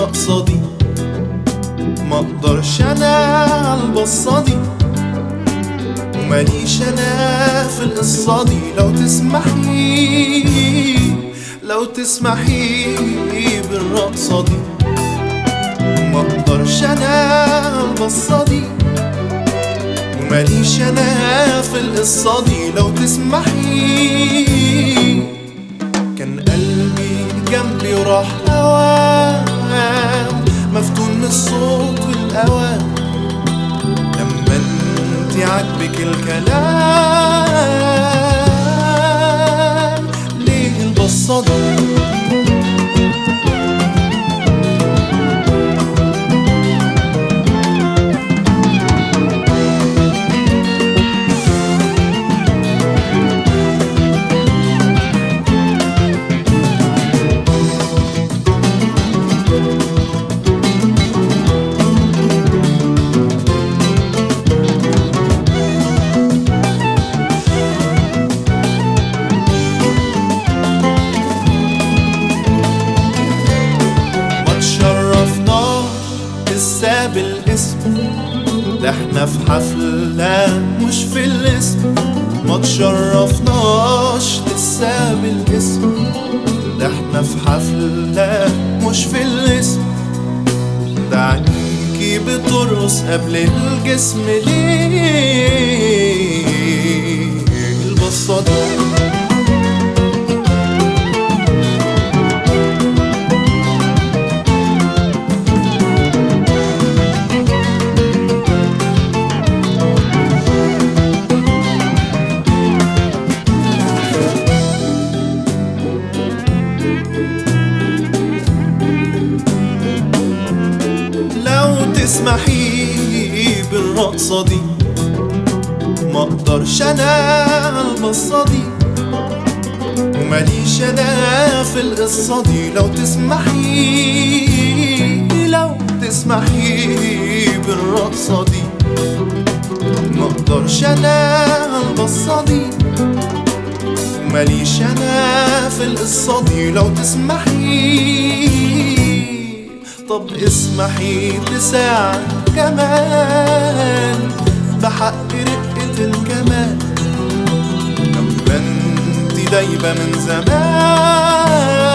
بالرقصة دي ما اقدرش انا على البصة دي وماليش انا في القصة دي لو تسمحي لو تسمحي بالرقصة دي ما اقدرش انا على البصة دي وماليش انا في القصة دي لو تسمحي كان قلبي جنبي وراح هوام مفتون من الصوت والأوام لما انت عاجبك الكلام ليه البصة دي ما تشرفناش لسه بالاسم ده احنا في حفلة مش في الاسم ما تشرفناش لسه بالاسم ده احنا في حفلة مش في الاسم ده عينيكي بترقص قبل الجسم ليه البصة دي لو تسمحي بالرقصة دي ما اقدرش انا على البصة دي وماليش انا في القصة دي لو تسمحي لو تسمحي بالرقصة دي ما اقدرش انا على البصة دي وماليش انا في القصة دي لو تسمحي طب اسمحي لساعة كمان بحق رقة الكمال لما انت دايبة من زمان